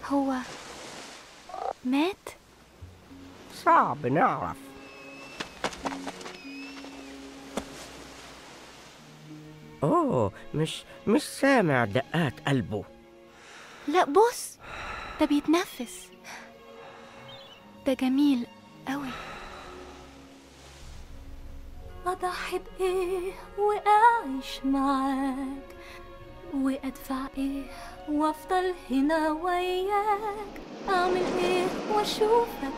هو مات صعب نعرف أوه مش مش سامع دقات قلبه لا بص ده بيتنفس ده جميل قوي أضحي بإيه وأعيش معاك وأدفع إيه وأفضل هنا وياك أعمل إيه وأشوفك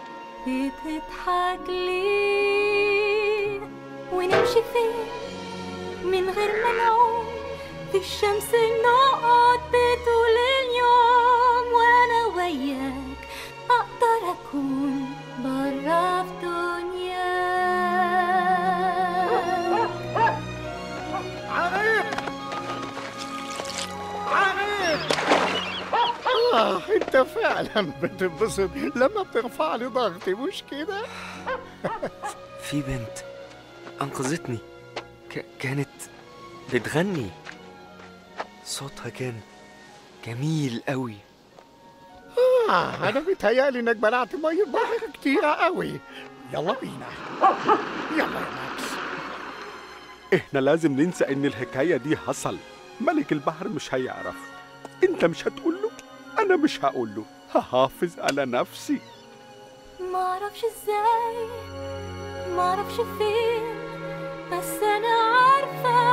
بتضحك ليه ونمشي فين من غير ما نعوم في الشمس نقعد بطول اليوم وأنا وياك أقدر أكون برا في دنياك عريق عريق آه أنت فعلا بتنبسط لما بترفع لي ضغطي مش كده؟ في بنت أنقذتني ك... كانت بتغني صوتها كان جميل قوي آه أنا بيتهيألي إنك بلعت مية بحر كتيرة قوي يلا بينا يلا يا ماكس احنا لازم ننسى ان الحكاية دي حصل ملك البحر مش هيعرف انت مش هتقول له انا مش هقول له هحافظ على نفسي معرفش ازاي معرفش فين بس انا عارفة